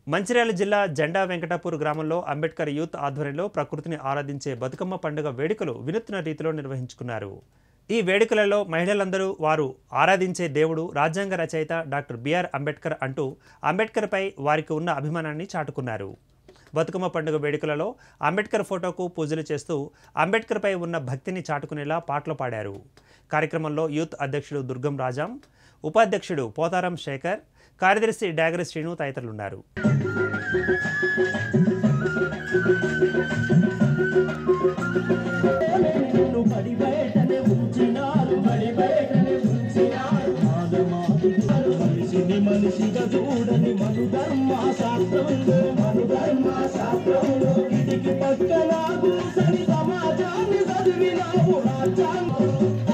మంచిర్యాల జిల్లా జెండా వెంకటాపూర్ గ్రామంలో అంబేద్కర్ యూత్ ఆధ్వర్యంలో ప్రకృతిని ఆరాధించే బతుకమ్మ పండుగ వేడుకలు వినూత్న రీతిలో నిర్వహించుకున్నారు ఈ వేడుకలలో మహిళలందరూ వారు ఆరాధించే దేవుడు రాజ్యాంగ రచయిత డాక్టర్ బిఆర్ అంబేద్కర్ అంటూ అంబేద్కర్పై వారికి ఉన్న అభిమానాన్ని చాటుకున్నారు బతుకమ్మ పండుగ వేడుకలలో అంబేద్కర్ ఫోటోకు పూజలు చేస్తూ అంబేద్కర్పై ఉన్న భక్తిని చాటుకునేలా పాటలు పాడారు కార్యక్రమంలో యూత్ అధ్యక్షుడు దుర్గం రాజాం ఉపాధ్యక్షుడు పోతారం శేఖర్ కార్యదర్శి డాగరి శ్రీను తదితరులున్నారు నిన్ను బడి బయటనే ఉంచినారు బడి బయటనే ఉంచినారు ఆదమాతున్నారు మనిషిని మనిషిగా చూడని మను ధర్మ శాస్త్రంలో మను ధర్మ శాస్త్రంలో ఇదికి పక్కన కూసని సమాజాన్ని చదివినావు రాజ్యాంగం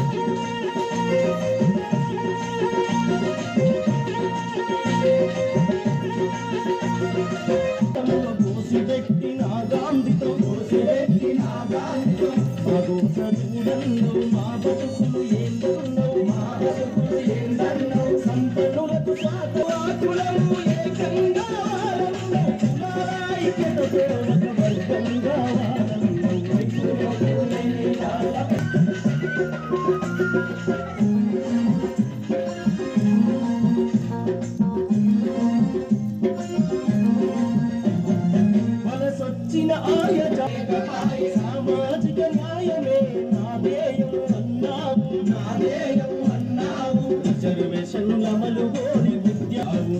కోసి పెట్టిన గాంధీతో కోసి పెట్టిన గాంధీతో మగోస చూడన్నో మా బతుకులు ఏందన్నో మా బతుకులు ఏందన్నో సంపన్నులకు శాతవాకులను ఏకంగా వాడన్నో కులారాయికెట సేవక వర్గంగా వాడన్నో వైకులకునే కాల మనసొచ్చిన ఆయ జగమాయ సామాజిక న్యాయమే నాదేయం అన్నావు నాదేయం అన్నావు రిజర్వేషన్ అమలు కోరి విద్యావు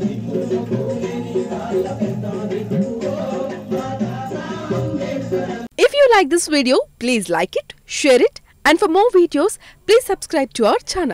If you like this video, please like it, share it, and for more videos, please subscribe to our channel.